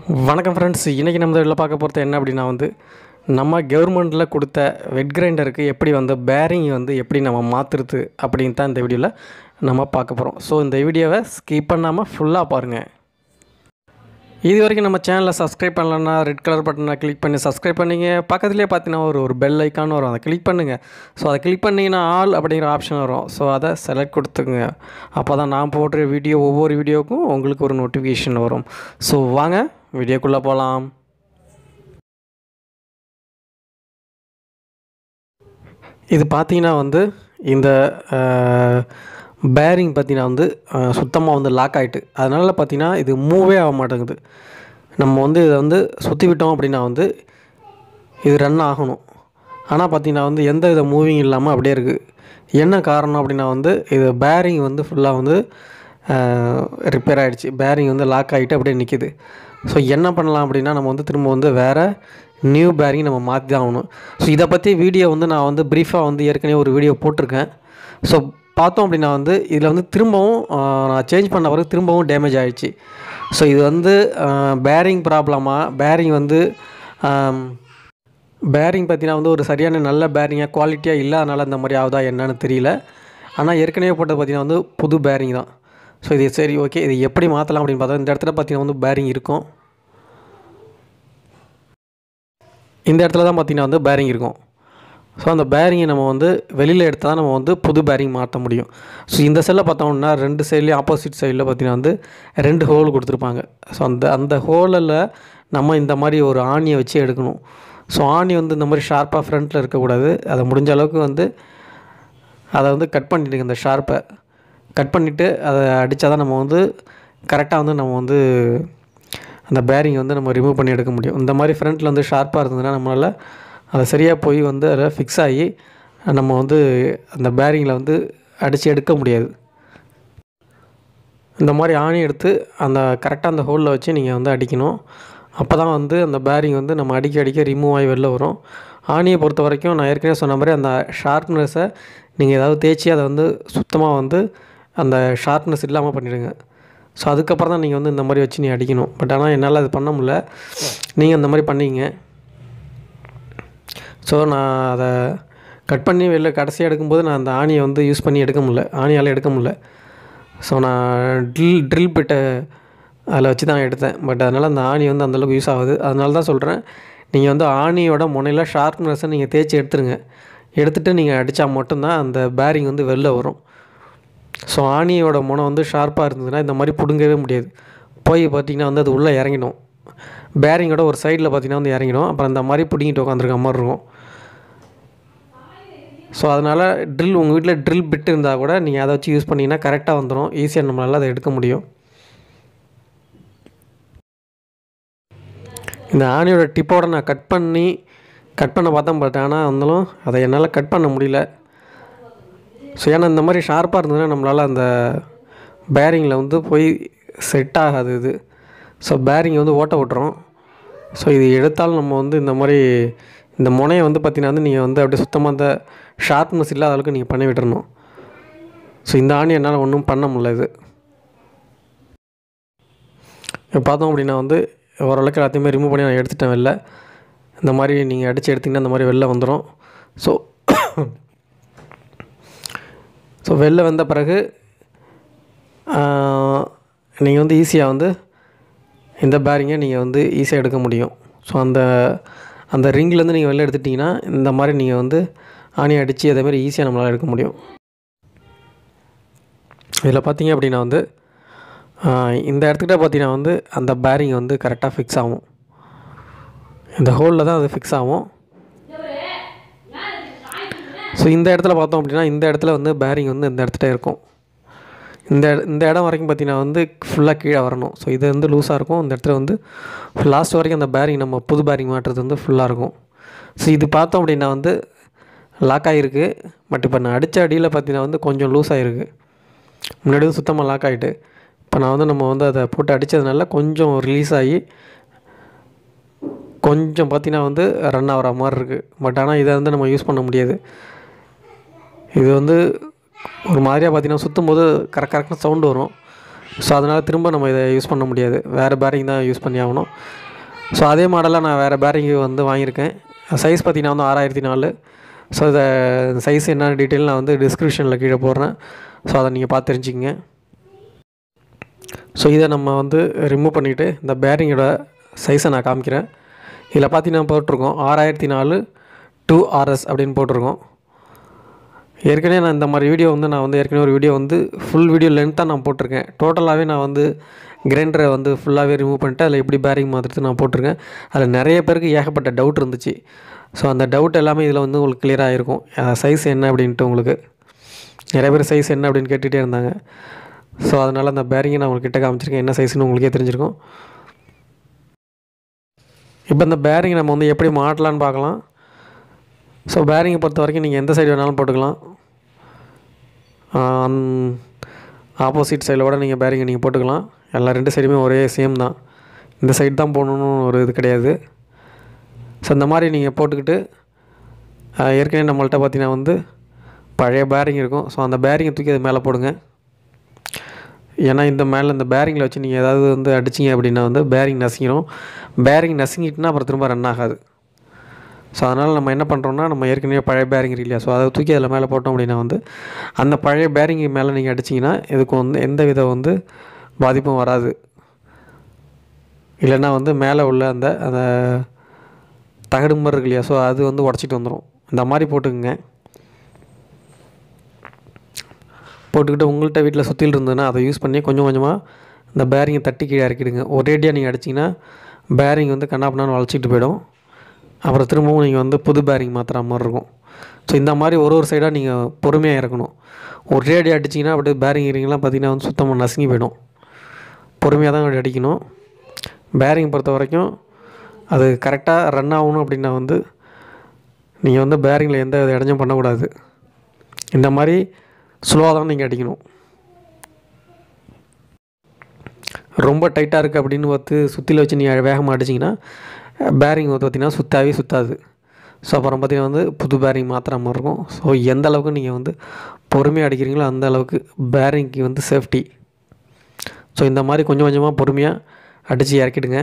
வணக்கம் ஃப்ரெண்ட்ஸ் இன்றைக்கி நம்ம இதில் பார்க்க போகிறது என்ன அப்படின்னா வந்து நம்ம கவர்மெண்ட்டில் கொடுத்த வெட் கிரைண்டருக்கு எப்படி வந்து பேரிங் வந்து எப்படி நம்ம மாற்றுறது அப்படின்னு தான் இந்த வீடியோவில் நம்ம பார்க்க போகிறோம் ஸோ இந்த வீடியோவை ஸ்கிப் பண்ணாமல் ஃபுல்லாக பாருங்கள் இது வரைக்கும் நம்ம சேனலை சப்ஸ்கிரைப் பண்ணலன்னா ரெட் கலர் பட்டனை கிளிக் பண்ணி சப்ஸ்கிரைப் பண்ணிங்க பக்கத்துலேயே பார்த்தீங்கன்னா ஒரு ஒரு பெல் ஐக்கான் வரும் அதை கிளிக் பண்ணுங்கள் ஸோ அதை கிளிக் பண்ணிங்கன்னா ஆல் அப்படிங்கிற ஆப்ஷன் வரும் ஸோ அதை செலக்ட் கொடுத்துங்க அப்போ தான் நான் போடுற வீடியோ ஒவ்வொரு வீடியோவுக்கும் உங்களுக்கு ஒரு நோட்டிஃபிகேஷன் வரும் ஸோ வாங்க வீடியோக்குள்ளே போகலாம் இது பார்த்தீங்கன்னா வந்து இந்த பேரிங் பார்த்தீங்கன்னா வந்து சுத்தமாக வந்து லாக் ஆகிட்டு அதனால் பார்த்தீங்கன்னா இது மூவே ஆக மாட்டேங்குது நம்ம வந்து இதை வந்து சுற்றி விட்டோம் அப்படின்னா வந்து இது ரன் ஆகணும் ஆனால் பார்த்தீங்கன்னா வந்து எந்த வித மூவிங் இல்லாமல் அப்படியே இருக்குது என்ன காரணம் அப்படின்னா வந்து இது பேரிங் வந்து ஃபுல்லாக வந்து ரிப்பேர் ஆகிடுச்சு பேரிங் வந்து லாக் ஆகிட்டு அப்படியே நிற்கிது ஸோ என்ன பண்ணலாம் அப்படின்னா நம்ம வந்து திரும்ப வந்து வேறு நியூ பேரிங் நம்ம மாற்றி தான் ஆகணும் ஸோ இதை பற்றி வீடியோ வந்து நான் வந்து ப்ரீஃபாக வந்து ஏற்கனவே ஒரு வீடியோ போட்டிருக்கேன் ஸோ பார்த்தோம் அப்படின்னா வந்து இதில் வந்து திரும்பவும் நான் சேஞ்ச் பண்ண பிறகு திரும்பவும் டேமேஜ் ஆகிடுச்சு ஸோ இது வந்து பேரிங் ப்ராப்ளமாக பேரிங் வந்து பேரிங் பார்த்தீங்கன்னா வந்து ஒரு சரியான நல்ல பேரிங்காக குவாலிட்டியாக இல்லாதனால இந்த மாதிரி ஆகுதா என்னன்னு தெரியல ஆனால் ஏற்கனவே போட்டது பார்த்திங்கன்னா வந்து புது பேரிங் தான் ஸோ இது சரி ஓகே இது எப்படி மாற்றலாம் அப்படின்னு பார்த்தா இந்த இடத்துல பார்த்திங்கன்னா வந்து பேரிங் இருக்கும் இந்த இடத்துல தான் பார்த்திங்கன்னா வந்து பேரிங் இருக்கும் ஸோ அந்த பேரிங்கை நம்ம வந்து வெளியில் எடுத்தால் நம்ம வந்து புது பேரிங் மாற்ற முடியும் ஸோ இந்த செல்லை பார்த்தோம்னா ரெண்டு சைட்லேயும் ஆப்போசிட் சைடில் பார்த்திங்கன்னா வந்து ரெண்டு ஹோல் கொடுத்துருப்பாங்க ஸோ அந்த அந்த ஹோலில் நம்ம இந்த மாதிரி ஒரு ஆணியை வச்சு எடுக்கணும் ஸோ ஆணி வந்து இந்த மாதிரி ஷார்ப்பாக ஃப்ரண்ட்டில் இருக்கக்கூடாது அதை முடிஞ்ச அளவுக்கு வந்து அதை வந்து கட் பண்ணிவிடுங்க இந்த ஷார்ப்பை கட் பண்ணிவிட்டு அதை அடித்தா தான் நம்ம வந்து கரெக்டாக வந்து நம்ம வந்து அந்த பேரிங் வந்து நம்ம ரிமூவ் பண்ணி எடுக்க முடியும் இந்த மாதிரி ஃப்ரண்ட்டில் வந்து ஷார்ப்பாக இருந்ததுன்னா நம்மளால் அதை சரியாக போய் வந்து அதில் ஃபிக்ஸ் ஆகி நம்ம வந்து அந்த பேரிங்கில் வந்து அடித்து எடுக்க முடியாது இந்த மாதிரி ஆணி எடுத்து அந்த கரெக்டாக அந்த ஹோலில் வச்சு நீங்கள் வந்து அடிக்கணும் அப்போ தான் வந்து அந்த பேரிங் வந்து நம்ம அடிக்க அடிக்க ரிமூவ் ஆகி வெளில வரும் ஆணியை பொறுத்த வரைக்கும் நான் ஏற்கனவே சொன்ன மாதிரி அந்த ஷார்ப்னஸை நீங்கள் ஏதாவது தேய்ச்சி அதை வந்து சுத்தமாக வந்து அந்த ஷார்ப்னஸ் இல்லாமல் பண்ணிவிடுங்க ஸோ அதுக்கப்புறம் தான் நீங்கள் வந்து இந்த மாதிரி வச்சு நீ அடிக்கணும் பட் ஆனால் என்னால் அது பண்ண முடில நீங்கள் இந்த மாதிரி பண்ணிங்க ஸோ நான் அதை கட் பண்ணி வெளில கடைசியாக எடுக்கும்போது நான் அந்த ஆணியை வந்து யூஸ் பண்ணி எடுக்க முடில ஆணியால் எடுக்க முடில ஸோ நான் ட்ரில் ட்ரில் பிட்டை அதில் வச்சு தான் எடுத்தேன் பட் அதனால் அந்த ஆணி வந்து அந்தளவுக்கு யூஸ் ஆகுது அதனால தான் சொல்கிறேன் நீங்கள் வந்து ஆணியோட முனையில் ஷார்ப்னஸை நீங்கள் தேய்ச்சி எடுத்துருங்க எடுத்துகிட்டு நீங்கள் அடித்தா மட்டும்தான் அந்த பேரிங் வந்து வெளில வரும் ஸோ ஆணியோட முனை வந்து ஷார்ப்பாக இருந்ததுன்னா இந்த மாதிரி பிடுங்கவே முடியாது போய் பார்த்திங்கன்னா வந்து அது உள்ளே இறங்கிடும் பேரிங்கோட ஒரு சைடில் பார்த்திங்கன்னா வந்து இறங்கிடும் அப்புறம் இந்த மாதிரி பிடிங்கிட்டு உட்காந்துருக்க மாதிரி இருக்கும் ஸோ அதனால் ட்ரில் உங்கள் வீட்டில் ட்ரில் பிட் இருந்தால் கூட நீங்கள் அதை வச்சு யூஸ் பண்ணிங்கன்னா கரெக்டாக வந்துடும் ஈஸியாக நம்மளால் அதை எடுக்க முடியும் இந்த ஆணியோட டிப்போட நான் கட் பண்ணி கட் பண்ண பார்த்தேன் பட் ஆனால் இருந்தாலும் அதை என்னால் கட் பண்ண முடியல ஸோ ஏன்னா இந்த மாதிரி ஷார்ப்பாக இருந்ததுன்னா நம்மளால் அந்த பேரிங்கில் வந்து போய் செட் ஆகாது இது ஸோ பேரிங் வந்து ஓட்ட விட்டுரும் ஸோ இது எடுத்தாலும் நம்ம வந்து இந்த மாதிரி இந்த முனையை வந்து பார்த்திங்கன்னா வந்து நீங்கள் வந்து அப்படியே சுத்தமாக அந்த ஷார்ப்னஸ் இல்லாத அளவுக்கு நீங்கள் பண்ணி விட்டுறணும் ஸோ இந்த ஆணி என்னால் ஒன்றும் பண்ண முடியல இது இப்போ பார்த்தோம் அப்படின்னா வந்து ஓரளவுக்கு எல்லாத்தையுமே ரிமூவ் பண்ணி நான் எடுத்துட்டேன் வெளில இந்த மாதிரி நீங்கள் அடித்து எடுத்திங்கன்னா இந்த மாதிரி வெளில வந்துடும் ஸோ ஸோ வெளில வந்த பிறகு நீங்கள் வந்து ஈஸியாக வந்து இந்த பேரிங்கை நீங்கள் வந்து ஈஸியாக எடுக்க முடியும் ஸோ அந்த அந்த ரிங்லேருந்து நீங்கள் வெளில எடுத்துட்டிங்கன்னா இந்த மாதிரி நீங்கள் வந்து ஆணி அடித்து அதேமாதிரி ஈஸியாக நம்மளால் எடுக்க முடியும் இதில் பார்த்தீங்க அப்படின்னா வந்து இந்த இடத்துக்கிட்ட பார்த்தீங்கன்னா வந்து அந்த பேரிங் வந்து கரெக்டாக ஃபிக்ஸ் ஆகும் இந்த ஹோலில் தான் அது ஃபிக்ஸ் ஆகும் ஸோ இந்த இடத்துல பார்த்தோம் அப்படின்னா இந்த இடத்துல வந்து பேரிங் வந்து இந்த இடத்துல இருக்கும் இந்த இந்த இடம் வரைக்கும் பார்த்தீங்கன்னா வந்து ஃபுல்லாக கீழே வரணும் ஸோ இது வந்து லூஸாக இருக்கும் இந்த இடத்துல வந்து லாஸ்ட் வரைக்கும் அந்த பேரிங் நம்ம புது பேரிங் மாட்டுறது வந்து ஃபுல்லாக இருக்கும் ஸோ இது பார்த்தோம் அப்படின்னா வந்து லாக் ஆகிருக்கு பட் இப்போ நான் அடித்த அடியில் பார்த்தீங்கன்னா வந்து கொஞ்சம் லூஸ் ஆகிருக்கு முன்னாடி வந்து சுத்தமாக லாக் ஆகிட்டு இப்போ நான் வந்து நம்ம வந்து அதை போட்டு அடித்ததுனால கொஞ்சம் ரிலீஸ் ஆகி கொஞ்சம் பார்த்திங்கன்னா வந்து ரன் ஆகிற மாதிரி இருக்குது பட் ஆனால் இதை வந்து நம்ம யூஸ் பண்ண முடியாது இது வந்து ஒரு மாதிரியாக பார்த்தீங்கன்னா சுற்றும் போது கரெக்ட் கரெக்டாக சவுண்டு வரும் ஸோ அதனால் திரும்ப நம்ம இதை யூஸ் பண்ண முடியாது வேறு பேரிங் தான் யூஸ் பண்ணி ஆகணும் ஸோ அதே மாடலில் நான் வேறு பேரிங்கு வந்து வாங்கியிருக்கேன் சைஸ் பார்த்தீங்கன்னா வந்து ஆறாயிரத்தி நாலு ஸோ இதை சைஸ் என்ன டீட்டெயில் நான் வந்து டிஸ்கிரிப்ஷனில் கீழே போடுறேன் ஸோ அதை நீங்கள் பார்த்து தெரிஞ்சுக்கங்க ஸோ இதை நம்ம வந்து ரிமூவ் பண்ணிவிட்டு இந்த பேரிங்கோட சைஸை நான் காமிக்கிறேன் இதில் பார்த்தீங்கன்னா போட்டிருக்கோம் ஆறாயிரத்தி நாலு டூ ஆர்எஸ் அப்படின்னு போட்டிருக்கோம் ஏற்கனவே நான் இந்த மாதிரி வீடியோ வந்து நான் வந்து ஏற்கனவே ஒரு வீடியோ வந்து ஃபுல் வீடியோ லென்த்தாக நான் போட்டிருக்கேன் டோட்டலாகவே நான் வந்து கிரைண்டரை வந்து ஃபுல்லாகவே ரிமூவ் பண்ணிட்டு அதில் எப்படி பேரிங் மாற்றுறது நான் போட்டிருக்கேன் அதில் நிறைய பேருக்கு ஏகப்பட்ட டவுட் இருந்துச்சு ஸோ அந்த டவுட் எல்லாமே இதில் வந்து உங்களுக்கு கிளியராக இருக்கும் சைஸ் என்ன அப்படின்ட்டு உங்களுக்கு நிறைய பேர் சைஸ் என்ன அப்படின்னு கேட்டுகிட்டே இருந்தாங்க ஸோ அதனால் அந்த பேரிங்கை நான் உங்களுக்கு கிட்ட காமிச்சிருக்கேன் என்ன சைஸ்னு உங்களுக்கே தெரிஞ்சிருக்கும் இப்போ இந்த பேரிங் நம்ம வந்து எப்படி மாட்டலான்னு பார்க்கலாம் ஸோ பேரிங்கை பொறுத்த வரைக்கும் நீங்கள் எந்த சைடு வேணாலும் போட்டுக்கலாம் ஆப்போசிட் சைடில் கூட நீங்கள் பேரிங்கை நீங்கள் போட்டுக்கலாம் எல்லா ரெண்டு சைடுமே ஒரே சேம் தான் இந்த சைடு தான் போடணுன்னு ஒரு இது கிடையாது ஸோ இந்த மாதிரி நீங்கள் போட்டுக்கிட்டு ஆஹ், ஏற்கனவே நம்மள்ட்ட பார்த்தீங்கன்னா வந்து பழைய பேரிங் இருக்கும் ஸோ அந்த பேரிங்கை தூக்கி அது மேலே போடுங்க ஏன்னா இந்த மேலே இந்த பேரிங்கில் வச்சு நீங்கள் ஏதாவது வந்து அடிச்சிங்க அப்படின்னா வந்து பேரிங் நசுங்கிடும் பேரிங் நசுங்கிட்டுனா அப்புறம் திரும்ப ரன் ஆகாது ஸோ அதனால் நம்ம என்ன பண்ணுறோம்னா நம்ம ஏற்கனவே பழைய பேரிங் இருக்கு இல்லையா ஸோ அதை தூக்கி அதில் மேலே போட்டோம் அப்படின்னா வந்து அந்த பழைய பேரிங் மேலே நீங்கள் அடிச்சிங்கன்னா இதுக்கு வந்து எந்த வித வந்து பாதிப்பும் வராது இல்லைன்னா வந்து மேலே உள்ள அந்த அந்த தகடு மாதிரி இருக்கு இல்லையா ஸோ அது வந்து உடச்சிட்டு வந்துடும் இந்த மாதிரி போட்டுக்குங்க போட்டுக்கிட்டு உங்கள்கிட்ட வீட்டில் சுற்றில் இருந்ததுன்னா அதை யூஸ் பண்ணி கொஞ்சம் கொஞ்சமாக இந்த பேரிங்கை தட்டி கீழே இறக்கிடுங்க ஒரேடியாக நீங்கள் அடிச்சிங்கன்னா பேரிங் வந்து கண்ணாப்பண்ணான்னு வளைச்சிட்டு போயிடும் அப்புறம் திரும்பவும் நீங்கள் வந்து புது பேரிங் மாற்றுற மாதிரி இருக்கும் ஸோ இந்த மாதிரி ஒரு ஒரு சைடாக நீங்கள் பொறுமையாக இறக்கணும் ஒரேடியாக அடிச்சிங்கன்னா அப்படியே பேரிங் இறங்கிலாம் பார்த்தீங்கன்னா வந்து சுத்தமாக நசுங்கி போயிடும் பொறுமையாக தான் அப்படி அடிக்கணும் பேரிங் பொறுத்த வரைக்கும் அது கரெக்டாக ரன் ஆகணும் அப்படின்னா வந்து நீங்கள் வந்து பேரிங்கில் எந்த வித இடைஞ்சும் பண்ணக்கூடாது இந்த மாதிரி ஸ்லோவாக தான் நீங்கள் அடிக்கணும் ரொம்ப டைட்டாக இருக்குது அப்படின்னு பார்த்து சுற்றில வச்சு நீங்கள் வேகமாக அடிச்சிங்கன்னா பேரிங் வந்து பார்த்திங்கன்னா சுத்தாவே சுத்தாது ஸோ அப்புறம் பார்த்திங்கன்னா வந்து புது பேரிங் மாற்றுற மாதிரி இருக்கும் ஸோ எந்த அளவுக்கு நீங்கள் வந்து பொறுமையாக அடிக்கிறீங்களோ அந்த அளவுக்கு பேரிங்க்கு வந்து சேஃப்டி ஸோ இந்த மாதிரி கொஞ்சம் கொஞ்சமாக பொறுமையாக அடித்து இறக்கிடுங்க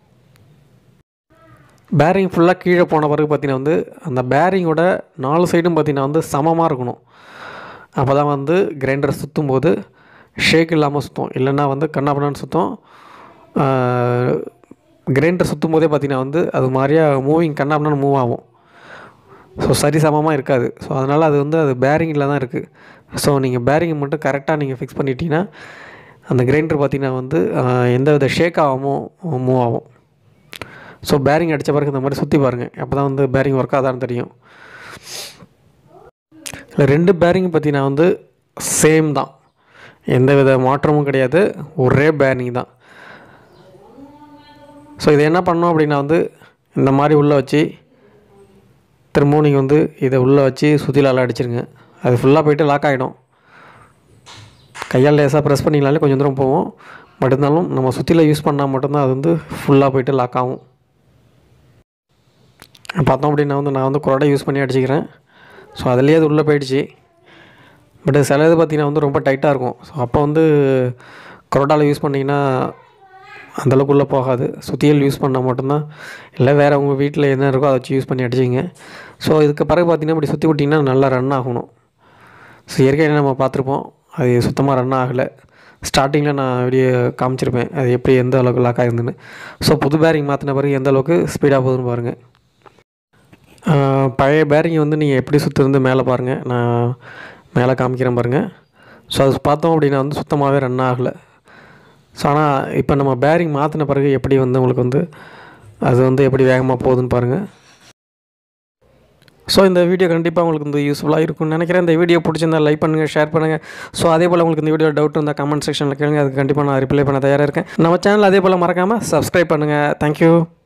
பேரிங் ஃபுல்லாக கீழே போன பிறகு பார்த்தீங்கன்னா வந்து அந்த பேரிங்கோட நாலு சைடும் பார்த்தீங்கன்னா வந்து சமமாக இருக்கணும் அப்போ தான் வந்து கிரைண்டர் சுற்றும் போது ஷேக் இல்லாமல் சுற்றும் இல்லைன்னா வந்து கண்ணாபண்ணான்னு சுற்றும் கிரைண்டர் சுற்றும் போதே பார்த்தீங்கன்னா வந்து அது மாதிரியா மூவிங் கண்ணாபண்ணான்னு மூவ் ஆகும் ஸோ சரிசமமாக இருக்காது ஸோ அதனால் அது வந்து அது பேரிங்கில் தான் இருக்குது ஸோ நீங்கள் பேரிங்கை மட்டும் கரெக்டாக நீங்கள் ஃபிக்ஸ் பண்ணிட்டீங்கன்னா அந்த கிரைண்டர் பார்த்தீங்கன்னா வந்து ஆஹ், எந்த வித ஷேக் ஆகாமல் மூவ் ஆகும் ஸோ பேரிங் அடித்த பிறகு இந்த மாதிரி சுற்றி பாருங்கள் அப்போ தான் வந்து பேரிங் ஒர்க் ஆதான்னு தெரியும் இல்லை ரெண்டு பேரிங் பார்த்தீங்கன்னா வந்து சேம் தான் எந்த வித மாற்றமும் கிடையாது ஒரே பேரிங் தான் ஸோ இதை என்ன பண்ணோம் அப்படின்னா வந்து இந்த மாதிரி உள்ளே வச்சு திரும்பவும் நீங்கள் வந்து இதை உள்ளே வச்சு சுற்றிலால அடிச்சிருங்க அது ஃபுல்லாக போயிட்டு லாக் ஆகிடும் கையால் லேசாக ப்ரெஸ் பண்ணிங்கனாலே கொஞ்சம் தூரம் போகும் பட் இருந்தாலும் நம்ம சுற்றில யூஸ் பண்ணால் மட்டும்தான் அது வந்து ஃபுல்லாக போயிட்டு லாக் ஆகும் பார்த்தோம் அப்படின்னா வந்து நான் வந்து குரோடை யூஸ் பண்ணி அடிச்சுக்கிறேன் ஸோ அதுலேயே அது உள்ளே போயிடுச்சு பட் சில இது பார்த்திங்கன்னா வந்து ரொம்ப டைட்டாக இருக்கும் ஸோ அப்போ வந்து குரோட்டாவில் யூஸ் பண்ணிங்கன்னா அந்தளவுக்கு உள்ளே போகாது சுத்தியல் யூஸ் பண்ணால் மட்டும்தான் இல்லை வேறு உங்கள் வீட்டில் என்ன இருக்கோ அதை வச்சு யூஸ் பண்ணி அடிச்சிங்க ஸோ இதுக்கு பிறகு பார்த்திங்கன்னா இப்படி சுற்றி விட்டிங்கன்னா நல்லா ரன் ஆகணும் ஸோ ஏற்கனவே நம்ம பார்த்துருப்போம் அது சுத்தமாக ரன் ஆகலை ஸ்டார்டிங்கில் நான் வீடியோ காமிச்சிருப்பேன் அது எப்படி எந்த அளவுக்கு லாக் ஆயிருந்துன்னு ஸோ புது பேரிங் மாற்றின பிறகு எந்த அளவுக்கு ஸ்பீடாக போகுதுன்னு பாருங்கள் ஆஹ் பழைய பேரிங் வந்து நீங்கள் எப்படி சுற்றுறது மேலே பாருங்கள் நான் மேலே காமிக்கிறேன் பாருங்கள் ஸோ அது பார்த்தோம் அப்படின்னா வந்து சுத்தமாகவே ரன் ஆகலை ஸோ ஆனால் இப்போ நம்ம பேரிங் மாற்றின பிறகு எப்படி வந்து உங்களுக்கு வந்து அது வந்து எப்படி வேகமாக போகுதுன்னு பாருங்கள் ஸோ இந்த வீடியோ கண்டிப்பாக உங்களுக்கு வந்து யூஸ்ஃபுல்லாக இருக்கும்னு நினைக்கிறேன் இந்த வீடியோ பிடிச்சிருந்தா லைக் பண்ணுங்கள் ஷேர் பண்ணுங்கள் ஸோ அதே போல் உங்களுக்கு இந்த வீடியோ டவுட் இருந்தால் கமெண்ட் செக்ஷனில் கேளுங்க அதுக்கு கண்டிப்பாக நான் ரிப்ளை பண்ண தயாராக இருக்கேன் நம்ம சேனல் அதே போல் மறக்காமல் சப்ஸ்கிரைப் பண்ணுங்கள் தேங்க்யூ